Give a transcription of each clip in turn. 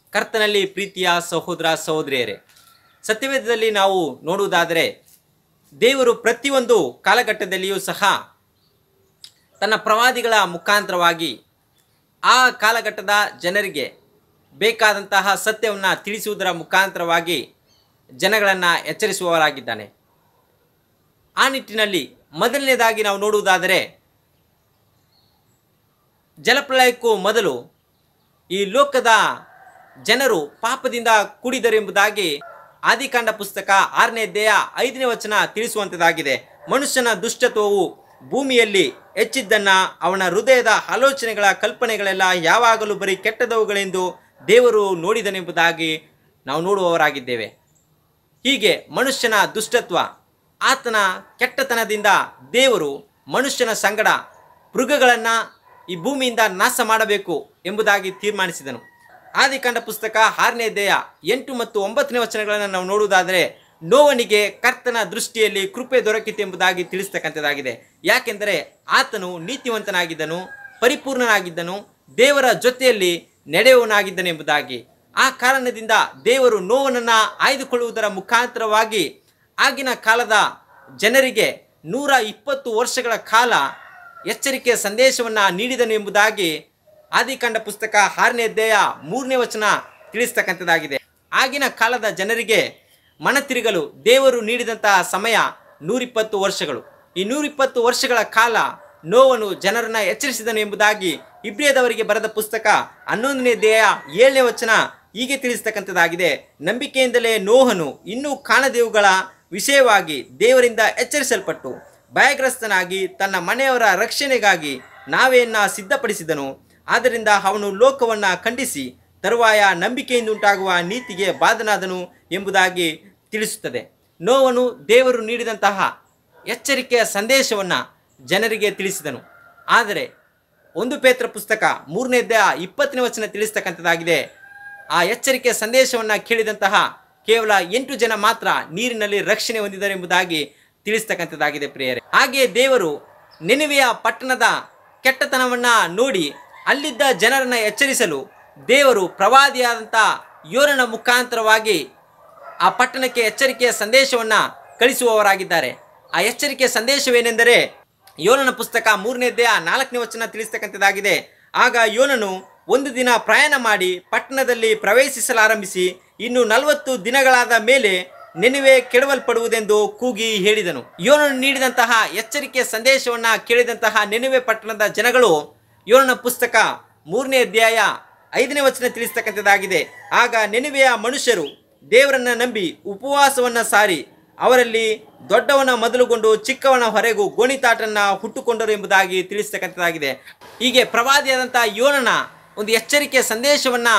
ಕರ್ತನಲ್ಲಿ ಪ್ರೀತಿಯ ಸಹೋದರ ಸಹೋದರಿಯರೇ ಸತ್ಯವೇದದಲ್ಲಿ ನಾವು ನೋಡುವುದಾದರೆ ದೇವರು ಪ್ರತಿಯೊಂದು ಕಾಲಘಟ್ಟದಲ್ಲಿಯೂ ಸಹ ತನ್ನ ಪ್ರವಾದಿಗಳ ಮುಖಾಂತರವಾಗಿ ಆ ಕಾಲಘಟ್ಟದ ಜನರಿಗೆ ಬೇಕಾದಂತಹ ಸತ್ಯವನ್ನು ತಿಳಿಸುವುದರ ಮುಖಾಂತರವಾಗಿ ಜನಗಳನ್ನು ಎಚ್ಚರಿಸುವವರಾಗಿದ್ದಾನೆ ಆ ನಿಟ್ಟಿನಲ್ಲಿ ಮೊದಲನೇದಾಗಿ ನಾವು ನೋಡುವುದಾದರೆ ಜಲಪ್ರಳಯಕ್ಕೂ ಮೊದಲು ಈ ಲೋಕದ ಜನರು ಪಾಪದಿಂದ ಕೂಡಿದರೆಂಬುದಾಗಿ ಆದಿಕಾಂಡ ಪುಸ್ತಕ ಆರನೇ ಅಧ್ಯಾಯ ಐದನೇ ವಚನ ತಿಳಿಸುವಂಥದ್ದಾಗಿದೆ ಮನುಷ್ಯನ ದುಷ್ಟತ್ವವು ಭೂಮಿಯಲ್ಲಿ ಹೆಚ್ಚಿದ್ದನ್ನ ಅವನ ಹೃದಯದ ಆಲೋಚನೆಗಳ ಕಲ್ಪನೆಗಳೆಲ್ಲ ಯಾವಾಗಲೂ ಬರೀ ಕೆಟ್ಟದವುಗಳೆಂದು ದೇವರು ನೋಡಿದನೆಂಬುದಾಗಿ ನಾವು ನೋಡುವವರಾಗಿದ್ದೇವೆ ಹೀಗೆ ಮನುಷ್ಯನ ದುಷ್ಟತ್ವ ಆತನ ಕೆಟ್ಟತನದಿಂದ ದೇವರು ಮನುಷ್ಯನ ಸಂಗಡ ಮೃಗಗಳನ್ನು ಈ ಭೂಮಿಯಿಂದ ನಾಶ ಮಾಡಬೇಕು ಎಂಬುದಾಗಿ ತೀರ್ಮಾನಿಸಿದನು ಆದಿಕಾಂಡ ಪುಸ್ತಕ ಆರನೇ ಅಧ್ಯಾಯ ಎಂಟು ಮತ್ತು ಒಂಬತ್ತನೇ ವಚನಗಳನ್ನು ನಾವು ನೋಡುವುದಾದರೆ ನೋವನಿಗೆ ಕರ್ತನ ದೃಷ್ಟಿಯಲ್ಲಿ ಕೃಪೆ ದೊರಕಿತು ಎಂಬುದಾಗಿ ತಿಳಿಸ್ತಕ್ಕಂಥದ್ದಾಗಿದೆ ಯಾಕೆಂದರೆ ಆತನು ನೀತಿವಂತನಾಗಿದ್ದನು ಪರಿಪೂರ್ಣನಾಗಿದ್ದನು ದೇವರ ಜೊತೆಯಲ್ಲಿ ನಡೆಯುವನಾಗಿದ್ದನು ಎಂಬುದಾಗಿ ಆ ಕಾರಣದಿಂದ ದೇವರು ನೋವನನ್ನ ಆಯ್ದುಕೊಳ್ಳುವುದರ ಮುಖಾಂತರವಾಗಿ ಆಗಿನ ಕಾಲದ ಜನರಿಗೆ ನೂರ ಇಪ್ಪತ್ತು ವರ್ಷಗಳ ಕಾಲ ಎಚ್ಚರಿಕೆಯ ಸಂದೇಶವನ್ನು ನೀಡಿದನು ಎಂಬುದಾಗಿ ಆದಿಕಾಂಡ ಪುಸ್ತಕ ಆರನೇ ಅಧ್ಯಾಯ ಮೂರನೇ ವಚನ ತಿಳಿಸ್ತಕ್ಕಂಥದ್ದಾಗಿದೆ ಆಗಿನ ಕಾಲದ ಜನರಿಗೆ ಮನತಿರುಗಲು ದೇವರು ನೀಡಿದಂತಹ ಸಮಯ ನೂರಿಪ್ಪತ್ತು ವರ್ಷಗಳು ಈ ನೂರಿಪ್ಪತ್ತು ವರ್ಷಗಳ ಕಾಲ ನೋವನು ಜನರನ್ನ ಎಚ್ಚರಿಸಿದನು ಎಂಬುದಾಗಿ ಇಬ್ರಿಯದವರಿಗೆ ಬರೆದ ಪುಸ್ತಕ ಹನ್ನೊಂದನೇ ದೇಹ ಏಳನೇ ವಚನ ಹೀಗೆ ತಿಳಿಸ್ತಕ್ಕಂಥದ್ದಾಗಿದೆ ನಂಬಿಕೆಯಿಂದಲೇ ನೋಹನು ಇನ್ನೂ ಕಾಣದೇವುಗಳ ವಿಷಯವಾಗಿ ದೇವರಿಂದ ಎಚ್ಚರಿಸಲ್ಪಟ್ಟು ಭಯಗ್ರಸ್ತನಾಗಿ ತನ್ನ ಮನೆಯವರ ರಕ್ಷಣೆಗಾಗಿ ನಾವೆಯನ್ನ ಸಿದ್ಧಪಡಿಸಿದನು ಆದ್ದರಿಂದ ಅವನು ಲೋಕವನ್ನ ಖಂಡಿಸಿ ತರುವಾಯ ನಂಬಿಕೆಯಿಂದ ಉಂಟಾಗುವ ನೀತಿಗೆ ಬಾಧನಾದನು ಎಂಬುದಾಗಿ ತಿಳಿಸುತ್ತದೆ ನೋವನು ದೇವರು ನೀಡಿದಂತಹ ಎಚ್ಚರಿಕೆಯ ಸಂದೇಶವನ್ನು ಜನರಿಗೆ ತಿಳಿಸಿದನು ಆದರೆ ಒಂದು ಪೇತ್ರ ಪುಸ್ತಕ ಮೂರನೇ ಅಧ್ಯಾಯ ಇಪ್ಪತ್ತನೇ ವಚನ ತಿಳಿಸ್ತಕ್ಕಂಥದ್ದಾಗಿದೆ ಆ ಎಚ್ಚರಿಕೆಯ ಸಂದೇಶವನ್ನು ಕೇಳಿದಂತಹ ಕೇವಲ ಎಂಟು ಜನ ಮಾತ್ರ ನೀರಿನಲ್ಲಿ ರಕ್ಷಣೆ ಹೊಂದಿದರು ಎಂಬುದಾಗಿ ತಿಳಿಸ್ತಕ್ಕಂಥದ್ದಾಗಿದೆ ಪ್ರಿಯರೇ ಹಾಗೆಯೇ ದೇವರು ನೆನವೆಯ ಪಟ್ಟಣದ ಕೆಟ್ಟತನವನ್ನ ನೋಡಿ ಅಲ್ಲಿದ್ದ ಜನರನ್ನ ಎಚ್ಚರಿಸಲು ದೇವರು ಪ್ರವಾದಿಯಾದಂಥ ಯೋರನ ಮುಖಾಂತರವಾಗಿ ಆ ಪಟ್ಟಣಕ್ಕೆ ಎಚ್ಚರಿಕೆಯ ಸಂದೇಶವನ್ನ ಕಳಿಸುವವರಾಗಿದ್ದಾರೆ ಆ ಎಚ್ಚರಿಕೆಯ ಸಂದೇಶವೇನೆಂದರೆ ಯೋನನ ಪುಸ್ತಕ ಮೂರನೇ ಅಧ್ಯಾಯ ನಾಲ್ಕನೇ ವಚನ ತಿಳಿಸ್ತಕ್ಕಂಥದ್ದಾಗಿದೆ ಆಗ ಯೋನನು ಒಂದು ದಿನ ಪ್ರಯಾಣ ಮಾಡಿ ಪಟ್ಟಣದಲ್ಲಿ ಪ್ರವೇಶಿಸಲಾರಂಭಿಸಿ ಇನ್ನು ನಲವತ್ತು ದಿನಗಳಾದ ಮೇಲೆ ನೆನವೆ ಕೆಡವಲ್ಪಡುವುದೆಂದು ಕೂಗಿ ಹೇಳಿದನು ಯೋನನು ನೀಡಿದಂತಹ ಎಚ್ಚರಿಕೆಯ ಸಂದೇಶವನ್ನ ಕೇಳಿದಂತಹ ನೆನವೆ ಪಟ್ಟಣದ ಜನಗಳು ಯೋನನ ಪುಸ್ತಕ ಮೂರನೇ ಅಧ್ಯಾಯ ಐದನೇ ವಚನ ತಿಳಿಸ್ತಕ್ಕಂಥದ್ದಾಗಿದೆ ಆಗ ನೆನವೆಯ ಮನುಷ್ಯರು ದೇವರನ್ನ ನಂಬಿ ಉಪವಾಸವನ್ನ ಸಾರಿ ಅವರಲ್ಲಿ ದೊಡ್ಡವನ ಮೊದಲುಗೊಂಡು ಚಿಕ್ಕವನ ಹೊರೆಗೂ ಗೋಣಿತಾಟನ್ನ ಹುಟ್ಟುಕೊಂಡರು ಎಂಬುದಾಗಿ ತಿಳಿಸ್ತಕ್ಕಂಥದ್ದಾಗಿದೆ ಹೀಗೆ ಪ್ರವಾದಿಯಾದಂತಹ ಯೋನನ ಒಂದು ಎಚ್ಚರಿಕೆಯ ಸಂದೇಶವನ್ನ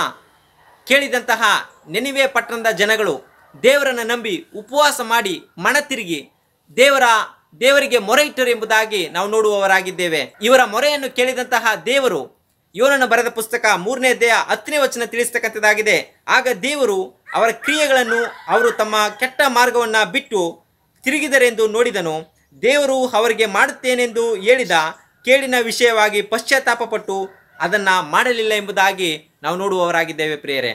ಕೇಳಿದಂತಹ ನೆನಿವೆ ಪಟ್ಟಣದ ಜನಗಳು ದೇವರನ್ನು ನಂಬಿ ಉಪವಾಸ ಮಾಡಿ ಮನ ತಿರುಗಿ ದೇವರ ದೇವರಿಗೆ ಮೊರೆ ಇಟ್ಟರು ಎಂಬುದಾಗಿ ನಾವು ನೋಡುವವರಾಗಿದ್ದೇವೆ ಇವರ ಮೊರೆಯನ್ನು ಕೇಳಿದಂತಹ ದೇವರು ಯೋನನ ಬರೆದ ಪುಸ್ತಕ ಮೂರನೇ ಅಧ್ಯಾಯ ಹತ್ತನೇ ವಚನ ತಿಳಿಸ್ತಕ್ಕಂಥದ್ದಾಗಿದೆ ಆಗ ದೇವರು ಅವರ ಕ್ರಿಯೆಗಳನ್ನು ಅವರು ತಮ್ಮ ಕೆಟ್ಟ ಮಾರ್ಗವನ್ನ ಬಿಟ್ಟು ತಿರುಗಿದರೆಂದು ನೋಡಿದನು ದೇವರು ಅವರಿಗೆ ಮಾಡುತ್ತೇನೆಂದು ಹೇಳಿದ ಕೇಳಿನ ವಿಷಯವಾಗಿ ಪಶ್ಚಾತ್ತಾಪಪಟ್ಟು ಅದನ್ನ ಮಾಡಲಿಲ್ಲ ಎಂಬುದಾಗಿ ನಾವು ನೋಡುವವರಾಗಿದ್ದೇವೆ ಪ್ರಿಯರೇ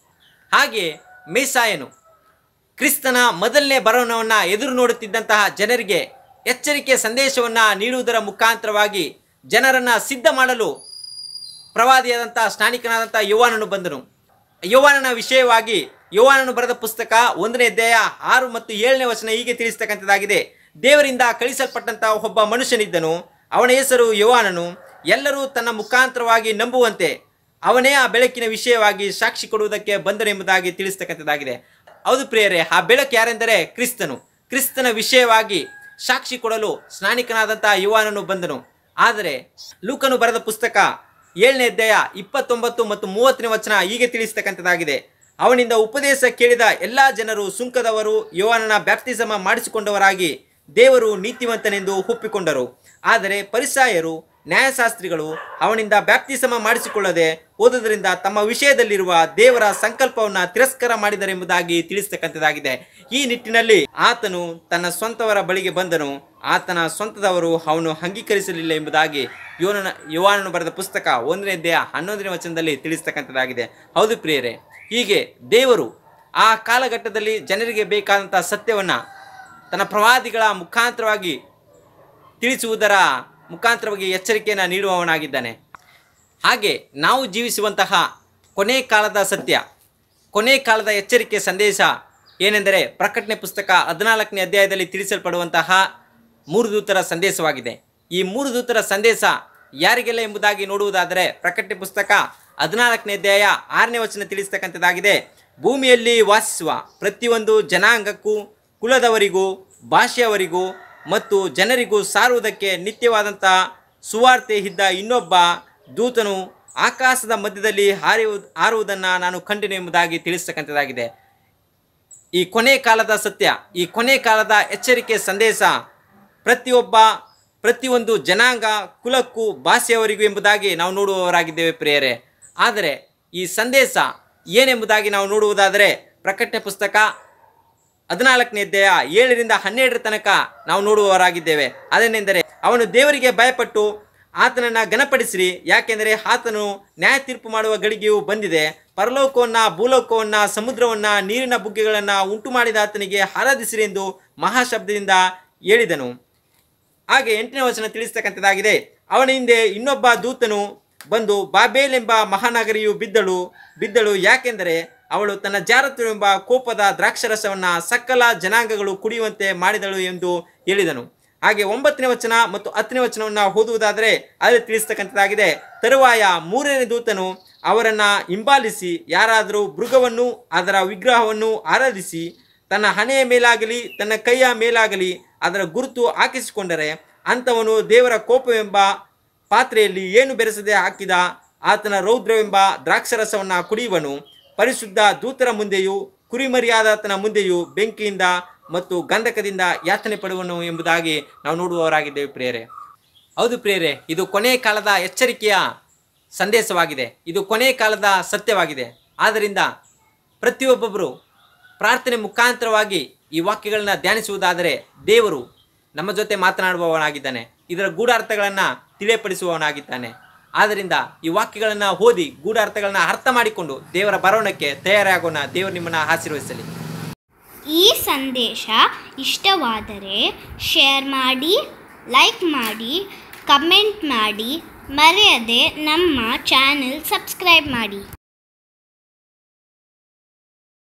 ಹಾಗೆ ಮೇಸಾಯನು ಕ್ರಿಸ್ತನ ಮೊದಲನೇ ಬರೋಣವನ್ನ ಎದುರು ನೋಡುತ್ತಿದ್ದಂತಹ ಜನರಿಗೆ ಎಚ್ಚರಿಕೆಯ ಸಂದೇಶವನ್ನ ನೀಡುವುದರ ಮುಖಾಂತರವಾಗಿ ಜನರನ್ನ ಸಿದ್ಧ ಮಾಡಲು ಪ್ರವಾದಿಯಾದಂಥ ಸ್ನಾನಿಕನಾದಂಥ ಯುವಾನನು ಬಂದನು ಯುವಾನನ ವಿಷಯವಾಗಿ ಯುವಾನನು ಬರೆದ ಪುಸ್ತಕ ಒಂದನೇ ಅಧ್ಯಾಯ ಆರು ಮತ್ತು ಏಳನೇ ವಚನ ಹೀಗೆ ತಿಳಿಸ್ತಕ್ಕಂಥದ್ದಾಗಿದೆ ದೇವರಿಂದ ಕಳಿಸಲ್ಪಟ್ಟಂತ ಒಬ್ಬ ಮನುಷ್ಯನಿದ್ದನು ಅವನ ಹೆಸರು ಯುವಾನನು ಎಲ್ಲರೂ ತನ್ನ ಮುಖಾಂತರವಾಗಿ ನಂಬುವಂತೆ ಅವನೇ ಆ ಬೆಳಕಿನ ವಿಷಯವಾಗಿ ಸಾಕ್ಷಿ ಕೊಡುವುದಕ್ಕೆ ಬಂದನೆಂಬುದಾಗಿ ತಿಳಿಸ್ತಕ್ಕಂಥದ್ದಾಗಿದೆ ಹೌದು ಪ್ರಿಯರೇ ಆ ಬೆಳಕು ಯಾರೆಂದರೆ ಕ್ರಿಸ್ತನು ಕ್ರಿಸ್ತನ ವಿಷಯವಾಗಿ ಸಾಕ್ಷಿ ಕೊಡಲು ಸ್ನಾನಿಕನಾದಂತಹ ಯುವಾನನು ಬಂದನು ಆದರೆ ಲೂಕನು ಬರೆದ ಪುಸ್ತಕ ಏಳನೇ ಅಧ್ಯಾಯ ಇಪ್ಪತ್ತೊಂಬತ್ತು ಮತ್ತು ಮೂವತ್ತನೇ ವಚನ ಹೀಗೆ ತಿಳಿಸ್ತಕ್ಕಂಥದ್ದಾಗಿದೆ ಅವನಿಂದ ಉಪದೇಶ ಕೇಳಿದ ಎಲ್ಲಾ ಜನರು ಸುಂಕದವರು ಯೋವನನ ಬ್ಯಾಪ್ತಿಸಮ ಮಾಡಿಸಿಕೊಂಡವರಾಗಿ ದೇವರು ನೀತಿವಂತನೆಂದು ಒಪ್ಪಿಕೊಂಡರು ಆದರೆ ಪರಿಸಾಯರು ನ್ಯಾಯಶಾಸ್ತ್ರಿಗಳು ಅವನಿಂದ ಬ್ಯಾಪ್ತಿಸಮ ಮಾಡಿಸಿಕೊಳ್ಳದೆ ಓದುವುದರಿಂದ ತಮ್ಮ ವಿಷಯದಲ್ಲಿರುವ ದೇವರ ಸಂಕಲ್ಪವನ್ನ ತಿರಸ್ಕಾರ ಮಾಡಿದರೆಂಬುದಾಗಿ ತಿಳಿಸ್ತಕ್ಕಂಥದ್ದಾಗಿದೆ ಈ ನಿಟ್ಟಿನಲ್ಲಿ ಆತನು ತನ್ನ ಸ್ವಂತವರ ಬಳಿಗೆ ಬಂದನು ಆತನ ಸ್ವಂತದವರು ಅವನು ಅಂಗೀಕರಿಸಲಿಲ್ಲ ಎಂಬುದಾಗಿ ಯೋನನ ಯುವಾನನು ಬರೆದ ಪುಸ್ತಕ ಒಂದನೇ ಅಧ್ಯಾಯ ಹನ್ನೊಂದನೇ ವಚನದಲ್ಲಿ ತಿಳಿಸ್ತಕ್ಕಂಥದ್ದಾಗಿದೆ ಹೌದು ಪ್ರಿಯರೇ ಹೀಗೆ ದೇವರು ಆ ಕಾಲಘಟ್ಟದಲ್ಲಿ ಜನರಿಗೆ ಬೇಕಾದಂಥ ಸತ್ಯವನ್ನು ತನ್ನ ಪ್ರವಾದಿಗಳ ಮುಖಾಂತರವಾಗಿ ತಿಳಿಸುವುದರ ಮುಖಾಂತರವಾಗಿ ಎಚ್ಚರಿಕೆಯನ್ನು ನೀಡುವವನಾಗಿದ್ದಾನೆ ಹಾಗೆ ನಾವು ಜೀವಿಸುವಂತಹ ಕೊನೆ ಕಾಲದ ಸತ್ಯ ಕೊನೆ ಕಾಲದ ಎಚ್ಚರಿಕೆ ಸಂದೇಶ ಏನೆಂದರೆ ಪ್ರಕಟಣೆ ಪುಸ್ತಕ ಹದಿನಾಲ್ಕನೇ ಅಧ್ಯಾಯದಲ್ಲಿ ತಿಳಿಸಲ್ಪಡುವಂತಹ ಮೂರು ದೂತರ ಸಂದೇಶವಾಗಿದೆ ಈ ಮೂರು ದೂತರ ಸಂದೇಶ ಯಾರಿಗೆಲ್ಲ ಎಂಬುದಾಗಿ ನೋಡುವುದಾದರೆ ಪ್ರಕಟಣೆ ಪುಸ್ತಕ ಹದಿನಾಲ್ಕನೇ ಅಧ್ಯಾಯ ಆರನೇ ವಚನ ತಿಳಿಸ್ತಕ್ಕಂಥದ್ದಾಗಿದೆ ಭೂಮಿಯಲ್ಲಿ ವಾಸಿಸುವ ಪ್ರತಿಯೊಂದು ಜನಾಂಗಕ್ಕೂ ಕುಲದವರಿಗೂ ಭಾಷೆಯವರಿಗೂ ಮತ್ತು ಜನರಿಗೂ ಸಾರುವುದಕ್ಕೆ ನಿತ್ಯವಾದಂಥ ಸುವಾರ್ತೆ ಇದ್ದ ಇನ್ನೊಬ್ಬ ದೂತನು ಆಕಾಶದ ಮಧ್ಯದಲ್ಲಿ ಹಾರಿಯು ಹಾರುವುದನ್ನು ನಾನು ಕಂಡೆನು ಎಂಬುದಾಗಿ ತಿಳಿಸ್ತಕ್ಕಂಥದ್ದಾಗಿದೆ ಈ ಕೊನೆ ಕಾಲದ ಸತ್ಯ ಈ ಕೊನೆ ಕಾಲದ ಎಚ್ಚರಿಕೆ ಸಂದೇಶ ಪ್ರತಿಯೊಬ್ಬ ಪ್ರತಿಯೊಂದು ಜನಾಂಗ ಕುಲಕ್ಕೂ ಭಾಷೆಯವರಿಗೂ ಎಂಬುದಾಗಿ ನಾವು ನೋಡುವವರಾಗಿದ್ದೇವೆ ಪ್ರಿಯರೇ ಆದರೆ ಈ ಸಂದೇಶ ಏನೆಂಬುದಾಗಿ ನಾವು ನೋಡುವುದಾದರೆ ಪ್ರಕಟಣೆ ಪುಸ್ತಕ ಹದಿನಾಲ್ಕನೇ ಅಧ್ಯಾಯ ಏಳರಿಂದ ಹನ್ನೆರಡರ ತನಕ ನಾವು ನೋಡುವವರಾಗಿದ್ದೇವೆ ಅದೇನೆಂದರೆ ಅವನು ದೇವರಿಗೆ ಭಯಪಟ್ಟು ಆತನನ್ನು ಘನಪಡಿಸಿರಿ ಯಾಕೆಂದರೆ ಆತನು ನ್ಯಾಯ ತೀರ್ಪು ಮಾಡುವ ಗಳಿಗೆಯು ಬಂದಿದೆ ಪರಲೋಕವನ್ನ ಭೂಲೋಕವನ್ನ ಸಮುದ್ರವನ್ನ ನೀರಿನ ಬುಗ್ಗೆಗಳನ್ನು ಉಂಟು ಮಾಡಿದ ಆತನಿಗೆ ಆರಾಧಿಸಿರಿ ಎಂದು ಮಹಾಶಬ್ದದಿಂದ ಹೇಳಿದನು ಹಾಗೆ ಎಂಟನೇ ವಚನ ತಿಳಿಸ್ತಕ್ಕಂಥದ್ದಾಗಿದೆ ಅವನ ಹಿಂದೆ ಇನ್ನೊಬ್ಬ ದೂತನು ಬಂದು ಬಾಬೇಲ್ ಎಂಬ ಮಹಾನಗರಿಯು ಬಿದ್ದಳು ಬಿದ್ದಳು ಯಾಕೆಂದರೆ ಅವಳು ತನ್ನ ಜಾರತ್ವವೆಂಬ ಕೋಪದ ದ್ರಾಕ್ಷರಸವನ್ನ ಸಕಲ ಜನಾಂಗಗಳು ಕುಡಿಯುವಂತೆ ಮಾಡಿದಳು ಎಂದು ಹೇಳಿದನು ಹಾಗೆ ಒಂಬತ್ತನೇ ವಚನ ಮತ್ತು ಹತ್ತನೇ ವಚನವನ್ನು ಓದುವುದಾದರೆ ಅಲ್ಲಿ ತಿಳಿಸ್ತಕ್ಕಂಥದ್ದಾಗಿದೆ ತರುವಾಯ ಮೂರನೇ ದೂತನು ಅವರನ್ನ ಹಿಂಬಾಲಿಸಿ ಯಾರಾದರೂ ಮೃಗವನ್ನು ಅದರ ವಿಗ್ರಹವನ್ನು ಆರಾಧಿಸಿ ತನ್ನ ಹಣೆಯ ಮೇಲಾಗಲಿ ತನ್ನ ಕೈಯ ಮೇಲಾಗಲಿ ಅದರ ಗುರುತು ಹಾಕಿಸಿಕೊಂಡರೆ ಅಂಥವನು ದೇವರ ಕೋಪವೆಂಬ ಪಾತ್ರೆಯಲ್ಲಿ ಏನು ಬೆರೆಸದೆ ಹಾಕಿದ ಆತನ ರೌದ್ರವೆಂಬ ದ್ರಾಕ್ಷರಸವನ್ನು ಕುಡಿಯುವನು ಪರಿಶುದ್ಧ ದೂತರ ಮುಂದೆಯೂ ಕುರಿಮರಿಯಾದ ಆತನ ಮುಂದೆಯೂ ಬೆಂಕಿಯಿಂದ ಮತ್ತು ಗಂಧಕದಿಂದ ಯಾತನೆ ಪಡುವನು ಎಂಬುದಾಗಿ ನಾವು ನೋಡುವವರಾಗಿದ್ದೇವೆ ಪ್ರಿಯರೇ ಹೌದು ಪ್ರಿಯರೇ ಇದು ಕೊನೆ ಕಾಲದ ಎಚ್ಚರಿಕೆಯ ಸಂದೇಶವಾಗಿದೆ ಇದು ಕೊನೆ ಕಾಲದ ಸತ್ಯವಾಗಿದೆ ಆದ್ದರಿಂದ ಪ್ರತಿಯೊಬ್ಬೊಬ್ಬರು ಪ್ರಾರ್ಥನೆ ಮುಖಾಂತರವಾಗಿ ಈ ವಾಕ್ಯಗಳನ್ನ ಧ್ಯಾನಿಸುವುದಾದರೆ ದೇವರು ನಮ್ಮ ಜೊತೆ ಮಾತನಾಡುವವನಾಗಿದ್ದಾನೆ ಇದರ ಗೂಢಾರ್ಥಗಳನ್ನು ತಿಳಿಯಪಡಿಸುವವನಾಗಿದ್ದಾನೆ ಆದ್ದರಿಂದ ಈ ವಾಕ್ಯಗಳನ್ನು ಓದಿ ಗೂಢಾರ್ಥಗಳನ್ನ ಅರ್ಥ ಮಾಡಿಕೊಂಡು ದೇವರ ಬರೋಣಕ್ಕೆ ತಯಾರಾಗೋಣ ದೇವರು ನಿಮ್ಮನ್ನು ಆಶೀರ್ವದಿಸಲಿ ಈ ಸಂದೇಶ ಇಷ್ಟವಾದರೆ ಶೇರ್ ಮಾಡಿ ಲೈಕ್ ಮಾಡಿ ಕಮೆಂಟ್ ಮಾಡಿ ಮರೆಯದೆ ನಮ್ಮ ಚಾನೆಲ್ ಸಬ್ಸ್ಕ್ರೈಬ್ ಮಾಡಿ